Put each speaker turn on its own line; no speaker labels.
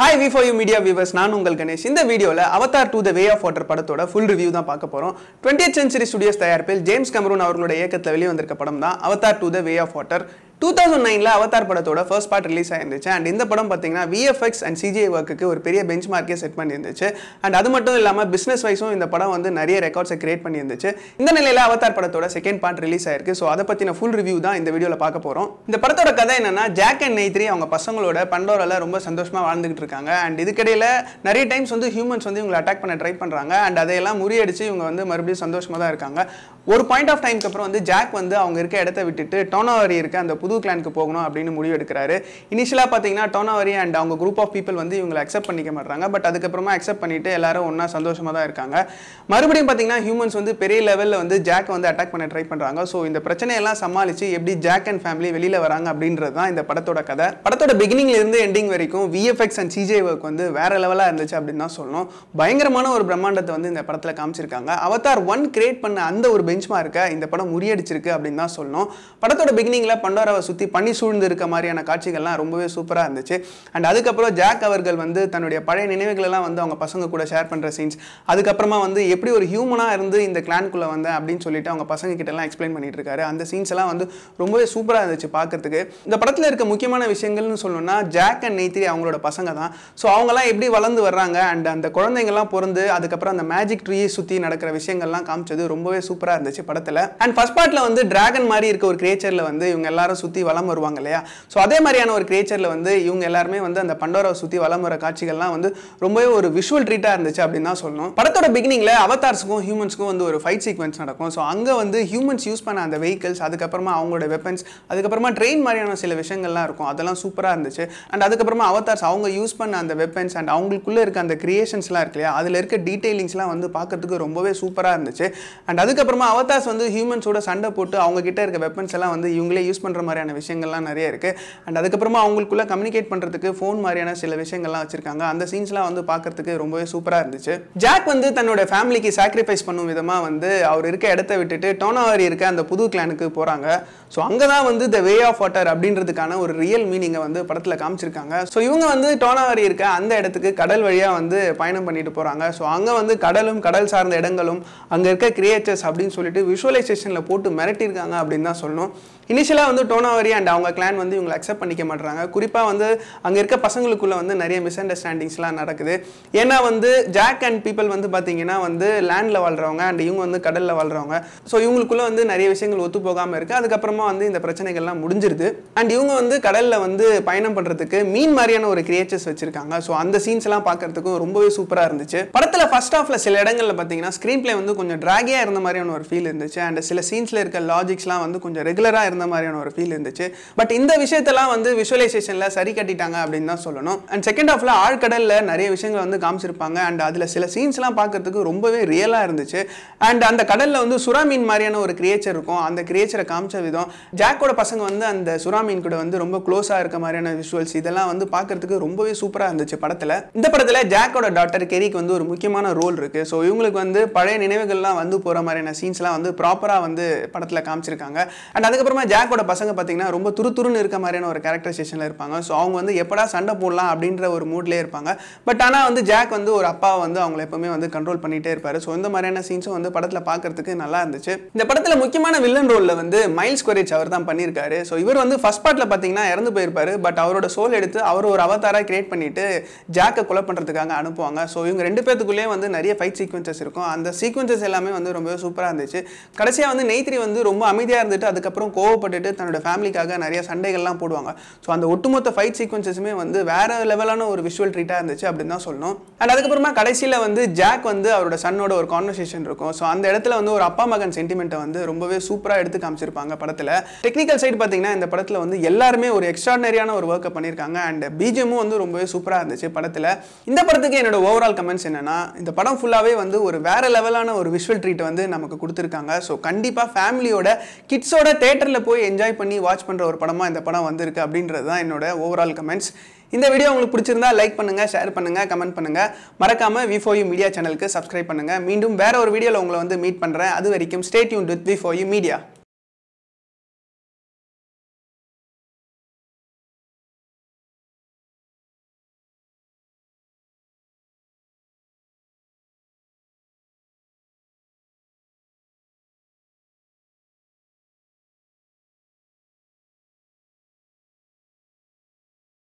hi we for you media viewers நான் உங்கள் கணேஷ் இந்த வீடியோவில் Avatar to the way of water படத்தோட ஃபுல் ரிவ்யூ தான் பார்க்க போகிறோம் 20th சென்ச்சுரி ஸ்டுடியோஸ் தயாரிப்பில் ஜேம்ஸ் கமரூன் அவர்களோட இயக்கத்தில் வெளியே வந்திருக்க படம் தான் Avatar to the way of water two thousand நைனில் அவதார் படத்தோட ஃபர்ஸ்ட் பார்ட் ரிலீஸ் ஆயிருந்துச்சு அண்ட் இந்த படம் பார்த்தீங்கன்னா விஎஃப்எக்ஸ் அண்ட் சிஜிஐ ஒர்க்குக்கு ஒரு பெரிய பெஞ்ச் மார்க்கே செட் பண்ணியிருந்துச்சு அண்ட் அது மட்டும் இல்லாமல் பிஸ்னஸ் வைஸும் இந்த படம் வந்து நிறைய ரெக்கார்ட்ஸை கிரியேட் பண்ணியிருந்துச்சு இந்த நிலையில் அவதார் படத்தோட செகண்ட் பார்ட் ரிலீஸ் ஆயிருக்கு ஸோ அதை பற்றின ஃபுல் ரிவ்யூ தான் இந்த வீடியோவில் பார்க்க போகிறோம் இந்த படத்தோட கதை என்னன்னா ஜாக் அண்ட் நெய்த்ரி அவங்க பசங்களோட பண்டோரில் ரொம்ப சந்தோஷமாக வாழ்ந்துகிட்டு இருக்காங்க அண்ட் இதுக்கிடையில் நிறைய டைம்ஸ் வந்து ஹியூமன்ஸ் வந்து இவங்களை அட்டாக் பண்ண ட்ரை பண்ணுறாங்க அண்ட் அதையெல்லாம் முறியடிச்சு இவங்க வந்து மறுபடியும் சந்தோஷமாக தான் இருக்காங்க ஒரு பாயிண்ட் ஆஃப் டைம்க்கு அப்புறம் வந்து ஜாக் வந்து அவங்க இருக்க இடத்த விட்டுட்டு டோனாவரி இருக்க அந்த புது கிளானுக்கு போகணும் அப்படின்னு முடிவு எடுக்கிறாரு இனிஷியலாக பார்த்தீங்கன்னா டோனாவரி அண்ட் அவங்க குரூப் ஆஃப் பீப்பிள் வந்து இவங்களை அக்செப்ட் பண்ணிக்க மாட்டாங்க பட் அதுக்கப்புறமா அக்செப்ட் பண்ணிட்டு எல்லாரும் ஒன்றா சந்தோஷமாக தான் இருக்காங்க மறுபடியும் பார்த்தீங்கன்னா ஹியூமன்ஸ் வந்து பெரிய லெவலில் வந்து ஜாக் வந்து அட்டாக் பண்ண ட்ரை பண்ணுறாங்க ஸோ இந்த பிரச்சனையெல்லாம் சமாளித்து எப்படி ஜாக் அண்ட் ஃபேமிலி வெளியில் வராங்க அப்படின்றது தான் இந்த படத்தோட கதை படத்தோட பிகினிங்ல இருந்து எண்டிங் வரைக்கும் விஎஃப்எக்ஸ் அண்ட் சிஜே ஒர்க் வந்து வேற லெவலாக இருந்துச்சு அப்படின்னு தான் சொல்லணும் பயங்கரமான ஒரு பிரம்மாண்டத்தை வந்து இந்த படத்தில் காமிச்சிருக்காங்க அவதார் ஒன் கிரியேட் பண்ண அந்த ஒரு பெஞ்ச் மார்க்கை இந்த படம் முறியடிச்சிருக்கு அப்படின்னு தான் சொல்லணும் படத்தோட பிகினிங்கில் பண்டோராவை சுற்றி பண்ணி சூழ்ந்து இருக்க மாதிரியான காட்சிகள்லாம் ரொம்பவே சூப்பராக இருந்துச்சு அண்ட் அதுக்கப்புறம் ஜாக் அவர்கள் வந்து தன்னுடைய பழைய நினைவுகளெல்லாம் வந்து அவங்க பசங்க கூட ஷேர் பண்ணுற சீன்ஸ் அதுக்கப்புறமா வந்து எப்படி ஒரு ஹியூமனாக இருந்து இந்த கிளான்குள்ளே வந்தேன் அப்படின்னு சொல்லிட்டு அவங்க பசங்க கிட்ட எல்லாம் எக்ஸ்பிளைன் பண்ணிட்டு இருக்காரு அந்த சீன்ஸ் எல்லாம் வந்து ரொம்பவே சூப்பராக இருந்துச்சு பார்க்கறதுக்கு இந்த படத்தில் இருக்க முக்கியமான விஷயங்கள்னு சொல்லணும்னா ஜாக் அண்ட் நெய்த்ரி அவங்களோட பசங்க தான் ஸோ அவங்கெல்லாம் எப்படி வளர்ந்து வர்றாங்க அண்ட் அந்த குழந்தைங்கள்லாம் பிறந்து அதுக்கப்புறம் அந்த மேஜிக் ட்ரீயை சுற்றி நடக்கிற விஷயங்கள்லாம் காமிச்சது ரொம்பவே சூப்பராக இருந்துச்சு படத்தில் அண்ட் ஃபர்ஸ்ட் பார்ட்டில் வந்து டிராகன் மாதிரி இருக்க ஒரு கிரியேச்சரில் வந்து இவங்க எல்லாரும் சுற்றி வலம் வருவாங்க இல்லையா ஸோ அதே மாதிரியான ஒரு கிரியேச்சரில் வந்து இவங்க எல்லாருமே வந்து அந்த பண்டோராவை சுற்றி வலம் வர காட்சிகள்லாம் வந்து ரொம்பவே ஒரு விஷுவல் ட்ரீட்டாக இருந்துச்சு அப்படின்னு தான் சொல்லணும் படத்தோட பிகினிங்கில் அவதார்ஸுக்கும் ஹியூமன்ஸ்க்கும் வந்து ஒரு ஃபைட் சீக்வன்ஸ் நடக்கும் ஸோ அங்கே வந்து ஹியூமன்ஸ் யூஸ் பண்ண அந்த வெஹிக்கிள்ஸ் அதுக்கப்புறமா அவங்களோட வெப்பன்ஸ் அதுக்கப்புறமா ட்ரெயின் மாதிரியான சில விஷயங்கள்லாம் இருக்கும் அதெல்லாம் சூப்பராக இருந்துச்சு அண்ட் அதுக்கப்புறமா அவதார்ஸ் அவங்க யூஸ் பண்ண அந்த வெப்பன்ஸ் அண்ட் அவங்களுக்குள்ளே இருக்க அந்த கிரியேஷன்ஸ்லாம் இருக்கு இல்லையா அதில் இருக்க டீடைலிங்ஸ்லாம் வந்து பார்க்கறதுக்கு ரொம்பவே சூப்பராக இருந்துச்சு அண்ட் அதுக்கப்புறமா அவதார்ஸ் வந்து ஹியூமன்ஸோட சண்டை போட்டு அவங்க கிட்ட இருக்க வெப்பன்ஸ் எல்லாம் வந்து இவங்களே யூஸ் பண்ணுற மாதிரியான விஷயங்கள்லாம் நிறைய இருக்கு அண்ட் அதுக்கப்புறமா அவங்களுக்குள்ள கம்யூனிகேட் பண்ணுறதுக்கு ஃபோன் மாதிரியான சில விஷயங்கள்லாம் வச்சிருக்காங்க அந்த சீன்ஸ்லாம் வந்து பார்க்கறதுக்கு ரொம்பவே சூப்பராக இருந்துச்சு ஜாக் வந்து தன்னோட ஃபேமிலிக்கு சாக்ரிஃபைஸ் பண்ணும் விதமாக வந்து அவர் இருக்க இடத்த விட்டுட்டு டோனாவாரி இருக்க அந்த புது கிளானுக்கு போகிறாங்க ஸோ அங்கே தான் வந்து த வே ஆஃப் வாட்டர் அப்படின்றதுக்கான ஒரு ரியல் மீனிங்கை வந்து படத்தில் காமிச்சிருக்காங்க ஸோ இவங்க வந்து டோனாவாரி இருக்க அந்த இடத்துக்கு கடல் வழியாக வந்து பயணம் பண்ணிட்டு போகிறாங்க ஸோ அங்கே வந்து கடலும் கடல் சார்ந்த இடங்களும் அங்கே இருக்க கிரியேச்சர்ஸ் அப்படின்னு சொல்லிட்டு விஷுவலைசேஷனில் போட்டு மிரட்டியிருக்காங்க அப்படின்னு தான் சொல்லணும் இனிஷியலாக வந்து டோனாவரி அண்ட் அவங்க கிளான் வந்து இவங்களை அக்செப்ட் பண்ணிக்க மாட்டுறாங்க குறிப்பாக வந்து அங்கே இருக்க பசங்களுக்குள்ள வந்து நிறைய மிஸ் அண்டர்ஸ்டாண்டிங்ஸ்லாம் நடக்குது ஏன்னா வந்து ஜாக் அண்ட் பீப்பிள் வந்து பார்த்தீங்கன்னா வந்து லேண்டில் வாழ்கிறவங்க அண்ட் இவங்க வந்து கடலில் வாழ்கிறவங்க ஸோ இவங்களுக்குள்ள வந்து நிறைய விஷயங்கள் ஒத்து போகாமல் இருக்குது அதுக்கப்புறமா வந்து இந்த பிரச்சனைகள்லாம் முடிஞ்சிருது அண்ட் இவங்க வந்து கடலில் வந்து பயணம் பண்ணுறதுக்கு மீன் மாதிரியான ஒரு கிரியேச்சர்ஸ் வச்சிருக்காங்க ஸோ அந்த சீன்ஸ் எல்லாம் பார்க்கறதுக்கும் ரொம்பவே சூப்பராக இருந்துச்சு படத்தில் ஃபர்ஸ்ட் ஹாஃப்ல சில இடங்களில் பார்த்தீங்கன்னா ஸ்க்ரீன் பிளே வந்து கொஞ்சம் ட்ராகியாக இருந்த மாதிரியான ஒரு ஃபீல் இருந்துச்சு அண்ட் சில சீன்ஸில் இருக்க லாஜிக்ஸ்லாம் வந்து கொஞ்சம் ரெகுலராக இருந்த மாதிரியான ஒரு ஃபீல் இருந்துச்சு பட் இந்த விஷயத்தெல்லாம் வந்து விஷுவலைசேஷனில் சரி கட்டிட்டாங்க அப்படின்னு தான் சொல்லணும் அண்ட் செகண்ட் ஹாஃப்ல ஆழ்கடலில் நிறைய விஷயங்கள் வந்து காமிச்சிருப்பாங்க அண்ட் அதில் சில சீன்ஸ்லாம் பார்க்கறதுக்கு ரொம்பவே ரியலாக இருந்துச்சு அண்ட் அந்த கடலில் வந்து சுறா மீன் மாதிரியான ஒரு கிரியேச்சர் இருக்கும் அந்த கிரியேச்சரை காமிச்ச விதம் ஜாக்கோட பசங்க வந்து அந்த சுறா மீன் கூட வந்து ரொம்ப க்ளோஸாக இருக்க மாதிரியான விஷுவல்ஸ் இதெல்லாம் வந்து பார்க்கறதுக்கு ரொம்பவே சூப்பராக இருந்துச்சு படத்தில் இந்த படத்தில் ஜாக்கோட டாட்டர் கெரிக்கு வந்து ஒரு முக்கியமான ரோல் இருக்கு ஸோ இவங்களுக்கு வந்து பழைய நினைவுகள்லாம் வந்து போகிற மாதிரியான சீன்ஸ்லாம் வந்து ப்ராப்பராக வந்து படத்தில் காமிச்சிருக்காங்க அண்ட் அதுக்கப்புறமா ஜாக்கோட பசங்க பார்த்தீங்கன்னா ரொம்ப துருதுருன்னு இருக்க மாதிரியான ஒரு கேரக்டரைசேஷனில் இருப்பாங்க ஸோ அவங்க வந்து எப்படா சண்டை போடலாம் அப்படின்ற ஒரு மூட்லேயே இருப்பாங்க பட் ஆனால் வந்து ஜாக் வந்து ஒரு அப்பாவை வந்து அவங்கள எப்பவுமே வந்து கண்ட்ரோல் பண்ணிட்டே இருப்பாரு ஸோ இந்த மாதிரியான சீன்ஸும் வந்து படத்தில் பார்க்கறதுக்கு நல்லா இருந்துச்சு இந்த படத்தில் முக்கியமான வில்லன் ரோலில் வந்து மைல்ஸ் கொரேஜ் அவர் தான் பண்ணியிருக்காரு ஸோ இவர் வந்து ஃபர்ஸ்ட் பார்ட்டில் பார்த்தீங்கன்னா இறந்து போயிருப்பாரு பட் அவரோட சோல் எடுத்து அவர் ஒரு அவதாராக கிரியேட் பண்ணிட்டு ஜாக்கை கொலை பண்ணுறதுக்காக அனுப்புவாங்க ஸோ இவங்க ரெண்டு பேத்துக்குள்ளேயே வந்து நிறைய ஃபைட் சீக்வன்சஸ் இருக்கும் அந்த சீக்வன்சஸ் எல்லாமே வந்து ரொம்பவே சூப்பராக இருந்துச்சு கடைசியாக வந்து நெய்த்ரி வந்து ரொம்ப அமைதியாக இருந்துட்டு அதுக்கப்புறம் கோவப்பட்டுட்டு தன்னோட ஃபேமிலிக்காக நிறைய சண்டைகள்லாம் போடுவாங்க ஸோ அந்த ஒட்டுமொத்த ஃபைட் சீக்வன்சஸுமே வந்து வேற லெவலான ஒரு விஷுவல் ட்ரீட்டாக இருந்துச்சு அப்படின்னு தான் சொல்லணும் அண்ட் அதுக்கப்புறமா கடைசியில் வந்து ஜாக் வந்து அவரோட சன்னோட ஒரு கான்வர்சேஷன் இருக்கும் ஸோ அந்த இடத்துல வந்து ஒரு அப்பா மகன் சென்டிமெண்ட்டை வந்து ரொம்பவே சூப்பராக எடுத்து காமிச்சிருப்பாங்க படத்தில் டெக்னிக்கல் சைடு பார்த்தீங்கன்னா இந்த படத்தில் வந்து எல்லாருமே ஒரு எக்ஸ்ட்ராடனரியான ஒரு ஒர்க்கை பண்ணியிருக்காங்க அண்ட் பிஜிஎமும் வந்து ரொம்பவே சூப்பராக இருந்துச்சு படத்தில் இந்த படத்துக்கு என்னோட ஓவரால் கமெண்ட்ஸ் என்னன்னா இந்த படம் ஃபுல்லாகவே வந்து ஒரு வேற லெவலான ஒரு விஷுவல் ட்ரீட் வந்து நமக்கு கொடுத்துருக்காங்க ஸோ கண்டிப்பாக ஃபேமிலியோட கிட்ஸோட தேட்டரில் போய் என்ஜாய் பண்ணி வாட்ச் பண்ணுற ஒரு படமாக இந்த படம் வந்திருக்கு அப்படின்றது தான் என்னோட ஓவரால் கமெண்ட்ஸ் இந்த வீடியோ உங்களுக்கு பிடிச்சிருந்தா லைக் பண்ணுங்க ஷேர் பண்ணுங்க கமெண்ட் பண்ணுங்க மறக்காம வி ஃபோர் யூ மீடியா சேனலுக்கு சப்ஸ்கிரைப் பண்ணுங்க மீண்டும் வேற ஒரு வீடியோவில் உங்களை வந்து மீட் பண்றேன் அது வரைக்கும் stay tuned with we for you media